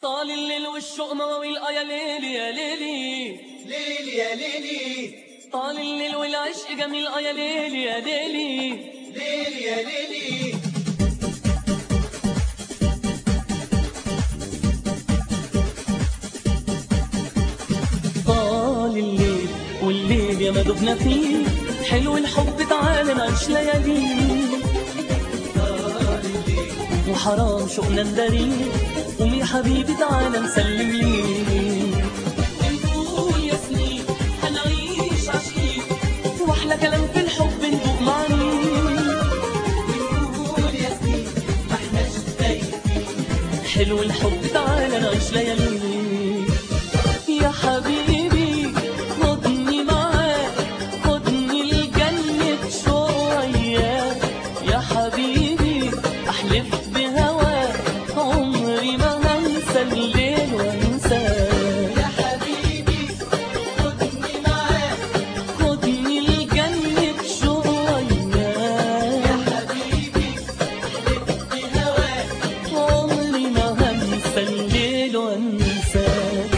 طال الليل والشوق مواويل آه يا ليلي يا ليلي ليلي يا ليلي طال الليل والعشق جميل آه يا ليلي يا ليلي ليلي يا ليلي طال الليل والليل يا ما دبنا فيه حلو الحب تعالى نعيش لياليه وحرام شوقنا نداريه قوم يا حبيبي تعالى نسلم ليه ونقول يا سنين هنعيش عشقين واحلى كلام في الحب ندوق معانيه قول يا سنين ما احناش خايفين حلو الحب تعالى نعيش لياليه يا حبيبي خدني معاك خدني لجنة شوية يا حبيبي أحلف بهواك عمري ما هنسى الليل وانساك يا حبيبي خدني معاك خدني لجنة شوية يا حبيبي احلف بهواك عمري ما هنسى الليل وانساك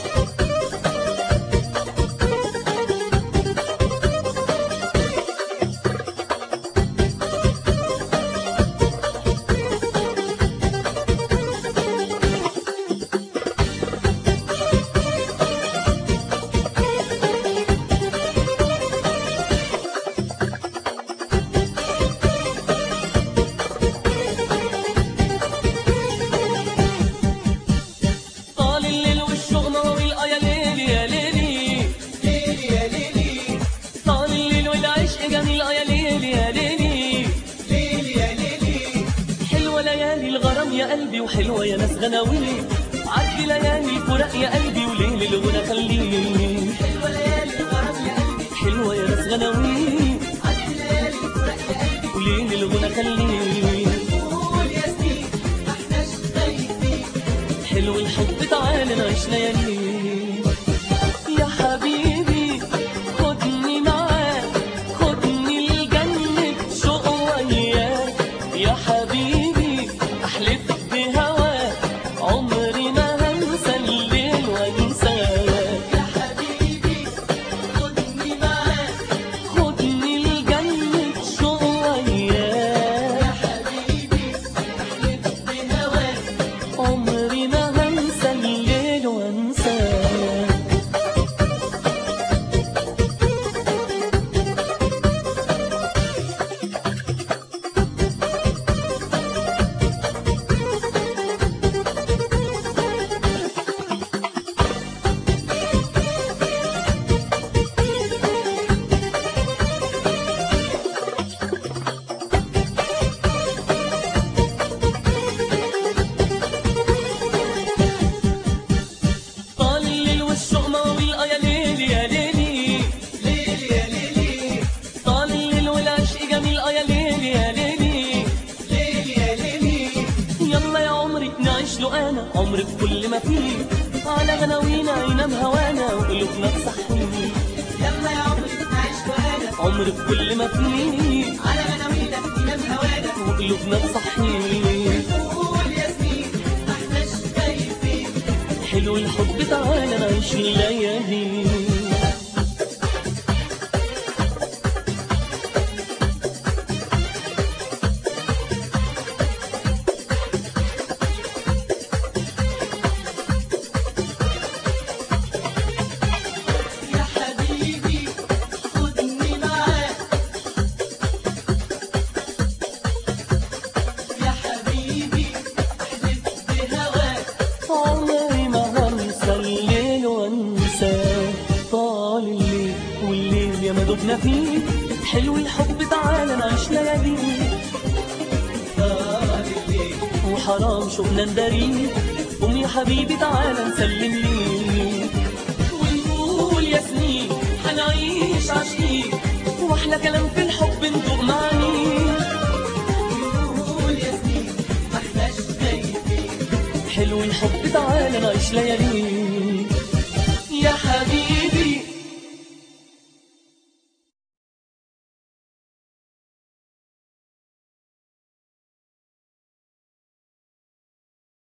طال الليل والشوق مواويل آه يا ليلي يا ليلي ليلي يا ليلي طال الليل والعشق جميل آه يا ليلي يا ليلي ليلي يا ليلي حلوة ليالي الغرام يا قلبي وحلوة يا ناس غناويلي عدي ليالي الفراق يا قلبي وليل الغنى خليني حلوة ليالي الغرام يا قلبي حلوة يا ناس غناويلي عدي ليالي الفراق يا قلبي وليل الغنى خليني قول يا سنين ما احناش خايفين حلو الحب تعالى نعيش ليالي يا حبيبي خدني معاك خدني لجنة شوق وياك يا حبيبي أحلف بهواك عمري ما هنسى الليل وانساك يا حبيبي خدني معاك خدني لجنة شوق وياك يا حبيبي احلف بهواك عمري ما هنسى الليل وانساك طال الليل والشوق مواويل آه يا ليلي يا ليلي ليلي يا ليلي طال الليل والعشق جميل آه يا ليلي يا ليلي ليلي يا ليلي يلا يا عمري نعيش له انا عمري بكل ما فيه على غناوينا ينام هوانا وقلوبنا تصحيه يلا يا عمري نعيش وهنا عمري بكل ما فيه على مناوينا ينام هوانا وقلوبنا تصحيه قول يا سنين ما احناش خايفين حلو الحب تعالى نعيش الليالي يا حبيبي خدني معاك يا حبيبي احلف بهواك عمري ما هنسى الليل وانساه طال الليل والليل يا ما دبنا فيه حلو الحب تعالى نعيش ليالي طال الليل وحرام شوقنا نداريه قوم يا حبيبي تعالى نسلم ليه ونقول يا سنين هنعيش عشقين واحلى كلام في الحب ندوق معانيه قول يا سنين ما احناش خايفين حلو الحب تعالى نعيش ليالي يا حبيبي